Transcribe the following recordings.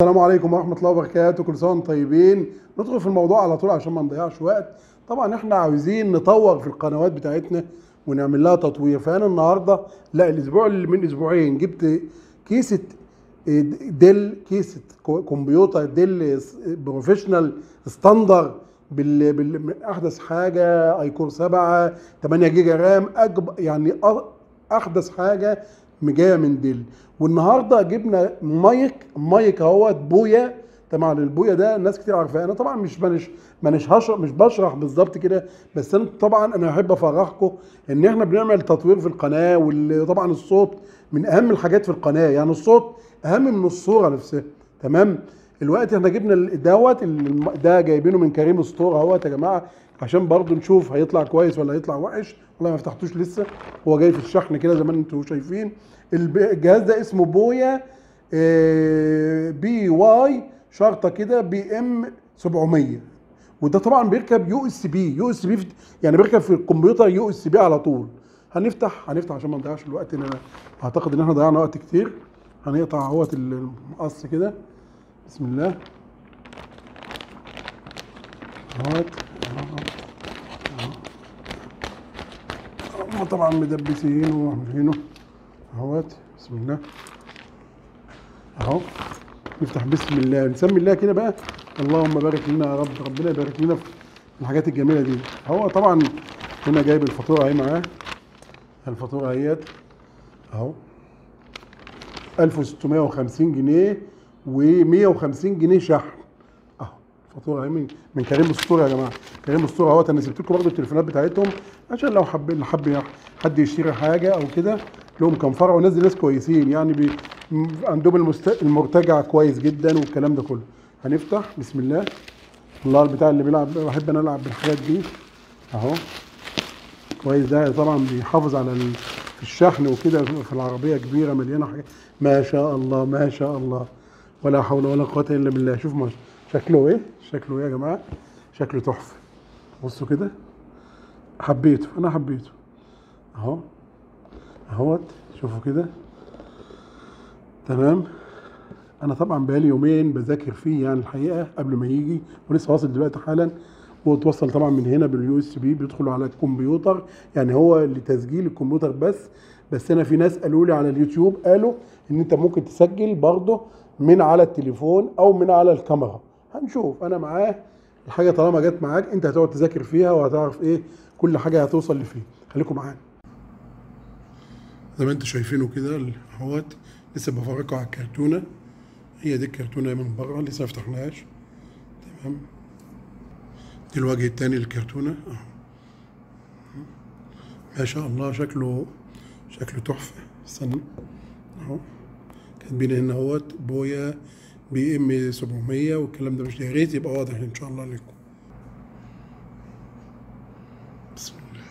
السلام عليكم ورحمة الله وبركاته كل سنة وانتم طيبين ندخل في الموضوع على طول عشان ما نضيعش وقت طبعا احنا عاوزين نطور في القنوات بتاعتنا ونعمل لها تطوير فانا النهارده لا الاسبوع اللي من اسبوعين جبت كيسة ديل كيسة كمبيوتر ديل بروفيشنال ستاندر بال... بال... احدث حاجه اي كور 7 8 جيجا رام أجب... يعني أ- احدث حاجه جايه من ديل والنهارده جبنا مايك مايك اهوت بويا طبعا البويا ده ناس كتير عارفاه انا طبعا مش مش مش هشرح مش بشرح بالظبط كده بس انا طبعا انا احب افرحكم ان احنا بنعمل تطوير في القناه وطبعا الصوت من اهم الحاجات في القناه يعني الصوت اهم من الصوره نفسها تمام الوقت احنا جبنا ال- دوت الم- ده جايبينه من كريم ستور اهوت يا جماعه عشان برضو نشوف هيطلع كويس ولا هيطلع وحش والله ما فتحتوش لسه هو جاي في الشحن كده زي ما انتم شايفين الب- الجهاز ده اسمه بويا آه، بي واي شرطه كده بي ام 700 وده طبعا بيركب يو اس بي يو اس بي يعني بيركب في الكمبيوتر يو اس بي على طول هنفتح هنفتح عشان ما نضيعش الوقت ان انا اعتقد ان احنا ضيعنا وقت كتير هنقطع اهوت المقص كده بسم الله اهوت هم طبعا مدبسين وعاملينه اهوت بسم الله اهو نفتح بسم الله نسمي الله كده بقى اللهم بارك لنا يا رب ربنا يبارك لنا في الحاجات الجميله دي هو طبعا هنا جايب الفاتوره اهي معاه الفاتوره اهيت اهو 1650 جنيه و150 جنيه شحن اهو الفاتوره اهي من من كريم الاسطوره يا جماعه كريم الاسطوره اهوت انا سبت لكم برضه التليفونات بتاعتهم عشان لو حب اللي حب حد يشتري حاجه او كده لهم كام فرع وناس ناس كويسين يعني بي م- عندهم المست... المرتجع كويس جدا والكلام ده كله هنفتح بسم الله الله البتاع اللي بيلعب بحب انا العب بالحاجات دي اهو كويس ده طبعا بيحافظ على ال- في الشحن وكده في العربيه كبيره مليانه حاجات ما شاء الله ما شاء الله ولا حول ولا قوه الا بالله شوف ما شكله ايه شكله ايه يا جماعه شكله تحفه بصوا كده حبيته انا حبيته اهو اهوت شوفوا كده تمام انا طبعا بقالي يومين بذاكر فيه يعني الحقيقه قبل ما يجي ولسه واصل دلوقتي حالا وتوصل طبعا من هنا باليو اس بي بيدخلوا على الكمبيوتر يعني هو لتسجيل الكمبيوتر بس بس انا في ناس قالوا لي على اليوتيوب قالوا ان انت ممكن تسجل برضه من على التليفون او من على الكاميرا هنشوف انا معاه الحاجه طالما جت معاك انت هتقعد تذاكر فيها وهتعرف ايه كل حاجه هتوصل لفين خليكم معانا زي ما انتم شايفينه كده اهوت لسه بفرجكم على الكرتونه هي دي الكرتونه من بره لسه ما فتحناهاش تمام دي الوجه التاني للكرتونه اهو ما شاء الله شكله شكله تحفه استنى اهو كاتبين هنا اهوت بويا بي ام 700 والكلام ده مش يا ريت يبقى واضح ان شاء الله لكم بسم الله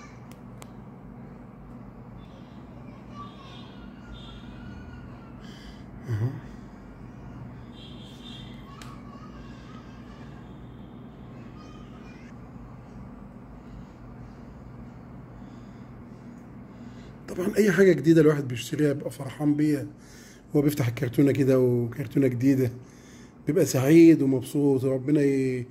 طبعا اي حاجه جديده الواحد بيشتريها بيبقى فرحان بيها هو بيفتح الكرتونه كده وكرتونه جديده بيبقى سعيد ومبسوط وربنا ي...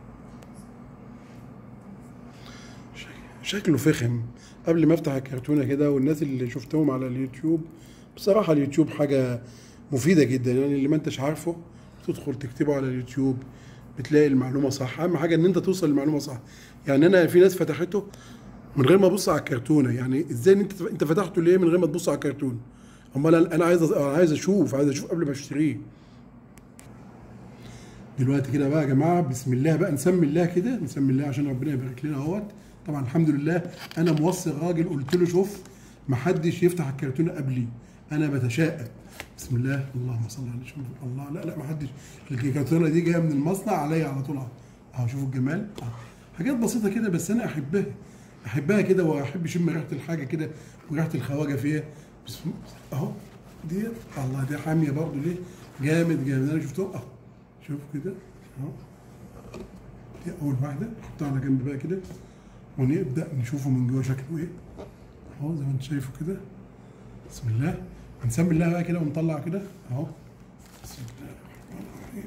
شك- شكله فخم قبل ما افتح الكرتونه كده والناس اللي شفتهم على اليوتيوب بصراحه اليوتيوب حاجه مفيده جدا يعني اللي ما انتش عارفه تدخل تكتبه على اليوتيوب بتلاقي المعلومه صح اهم حاجه ان انت توصل للمعلومه صح يعني انا في ناس فتحته من غير ما ابص على الكرتونه يعني ازاي انت انت فتحته ليه من غير ما تبص على الكرتون امال انا أنا عايز أ- أنا عايز اشوف عايز اشوف قبل ما اشتريه دلوقتي كده بقى يا جماعه بسم الله بقى نسمي الله كده نسمي الله عشان ربنا يبارك لنا اهوت طبعا الحمد لله انا موصي الراجل قلت له شوف ما حدش يفتح الكرتونه قبلي انا بتشائم بسم الله اللهم صل على سيدنا الله لا لا ما حدش الكرتونه دي جايه من المصنع عليا على طول اهو اهو شوفوا الجمال أهو. حاجات بسيطه كده بس انا احبها احبها كده واحب اشم ريحه الحاجه كده وريحه الخواجه فيها بسم اهو دي الله دي حاميه برضو ليه جامد جامد انا شفتهم اهو شوف كده اهو دي اول واحده نحطها على جنب بقى كده ونبدا نشوفه من جوه شكله ايه اهو زي ما انت شايفه كده بسم الله هنسمي الله بقى كده ونطلع كده اهو بسم الله الرحمن الرحيم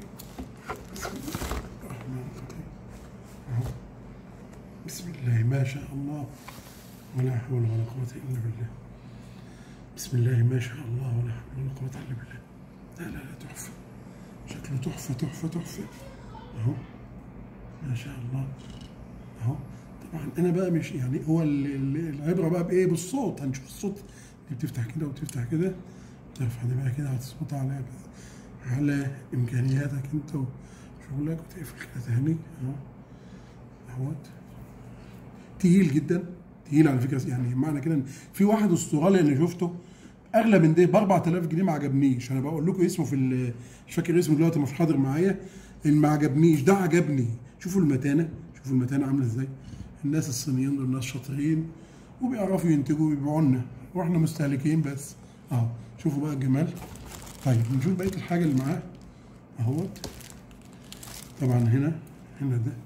شاء الله ولا حول ولا قوة إلا بالله بسم الله ما شاء الله ولا حول ولا قوة إلا بالله لا لا لا تحفة شكله تحفة تحفة تحفة أهو ما شاء الله أهو طبعا أنا بقى مش يعني هو ال- ال- العبرة بقى بإيه بالصوت هنشوف الصوت دي بتفتح كده وتفتح كده ترفع دي بقى كده هتصوت على على إمكانياتك أنت وشغلك وتقفل كده تاني أهو اهوت تقيل جدا تقيل على فكره يعني معنى كده ان في واحد استرالي اللي شفته اغلى من ده ب 4000 جنيه ما عجبنيش انا بقول لكم اسمه في ال- مش فاكر اسمه دلوقتي مش حاضر معايا اللي ما عجبنيش ده عجبني شوفوا المتانه شوفوا المتانه عامله ازاي الناس الصينيين دول ناس شاطرين وبيعرفوا ينتجوا ويبيعوا لنا واحنا مستهلكين بس اهو شوفوا بقى الجمال طيب نشوف بقيه الحاجه اللي معاه اهوت طبعا هنا هنا ده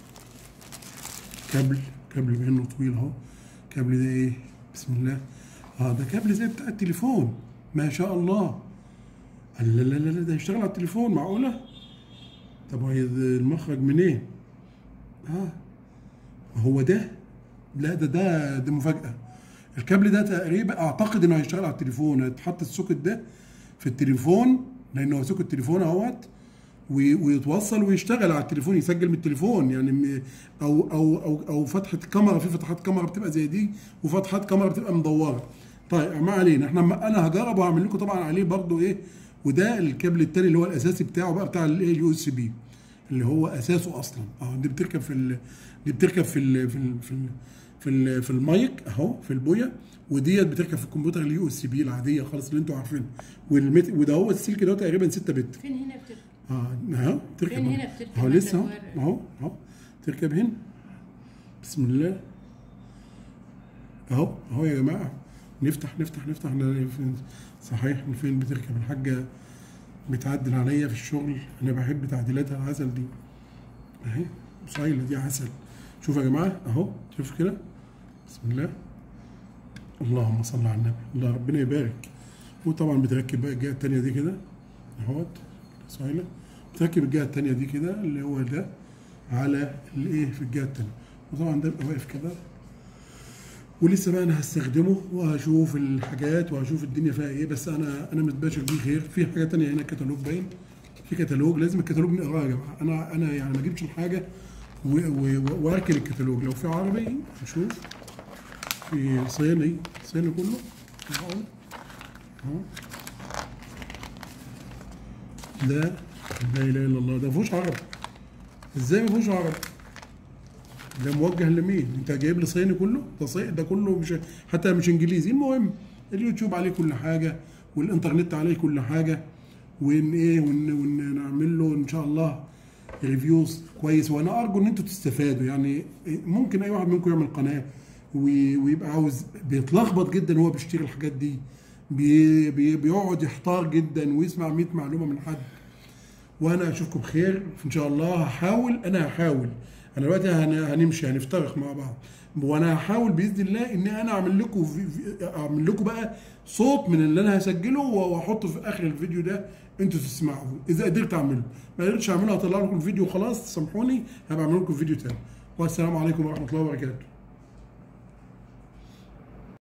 كابل كابل منه طويل اهو كابل ده ايه بسم الله اه ده كابل زي بتاع التليفون ما شاء الله قال لا لا لا لا، ده يشتغل على التليفون معقوله طب هي ده المخرج منين اه هو ده لا ده ده ده مفاجاه الكابل ده تقريبا اعتقد انه هيشتغل على التليفون هيتحط السوكت ده في التليفون لانه هو سوكت التليفون اهوت وي- ويتوصل ويشتغل على التليفون يسجل من التليفون يعني م- او او او او فتحه كاميرا في فتحات كاميرا بتبقى زي دي وفتحات كاميرا بتبقى مدوره طيب ما علينا احنا ما انا هجرب وهعمل لكم طبعا عليه برضو ايه وده الكابل التاني اللي هو الاساسي بتاعه بقى بتاع الايه اليو اس بي اللي هو اساسه اصلا اه دي بتركب في ال... دي بتركب في ال... في ال... في ال... في, ال... في المايك اهو في البويه وديت بتركب في الكمبيوتر اليو اس بي العاديه خالص اللي انتوا عارفينها والمت... وده هو السلك ده تقريبا 6 بت فين هنا بتركب؟ اه اهو تركب فين أهو. هنا بتركب اهو مثلا لسه اهو ورق؟ اهو اهو تركب هنا بسم الله اهو اهو يا جماعه نفتح نفتح نفتح أنا فين- صحيح من فين بتركب الحاجه بتعدل عليا في الشغل انا بحب تعديلاتها العسل دي اهي صايله دي عسل شوفوا يا جماعه اهو شوف كده بسم الله اللهم صل على النبي الله ربنا يبارك وطبعا بتركب بقى الجهه التانيه دي كده اهوت صايله بتركب الجهه التانيه دي كده اللي هو ده على الايه في الجهه التانيه وطبعا ده بيبقى واقف كده ولسه بقى انا هستخدمه وهشوف الحاجات وهشوف الدنيا فيها ايه بس انا انا متباشر بيه خير في حاجه تانية هنا كتالوج باين في كتالوج لازم الكتالوج نقراه يا جماعه انا انا يعني ما اجيبش الحاجه و- و- و- واركن الكتالوج لو في عربي نشوف في صيني صيني كله اهو اهو ده لا اله الا الله ده ما فيهوش عربي ازاي ما فيهوش عربي ده موجه لمين؟ انت جايب لي صيني كله؟ ده صي... ده كله مش حتى مش انجليزي، المهم اليوتيوب عليه كل حاجه والانترنت عليه كل حاجه وان ايه ون... ون... نعمل له ان شاء الله ريفيوز كويس وانا ارجو ان انتوا تستفادوا يعني ممكن اي واحد منكم يعمل قناه وي... ويبقى عاوز بيتلخبط جدا وهو بيشتري الحاجات دي بي... بي... بيقعد يحتار جدا ويسمع 100 معلومه من حد وانا اشوفكم بخير ان شاء الله هحاول انا هحاول انا دلوقتي هن- هنمشي هنفترق مع بعض وانا هحاول باذن الله ان انا اعمل لكم في في- اعمل لكم بقى صوت من اللي انا هسجله واحطه في اخر الفيديو ده انتوا تسمعوه اذا قدرت اعمله ما قدرتش اعمله هطلع لكم الفيديو خلاص سامحوني هبقى اعمل لكم فيديو تاني والسلام عليكم ورحمه الله وبركاته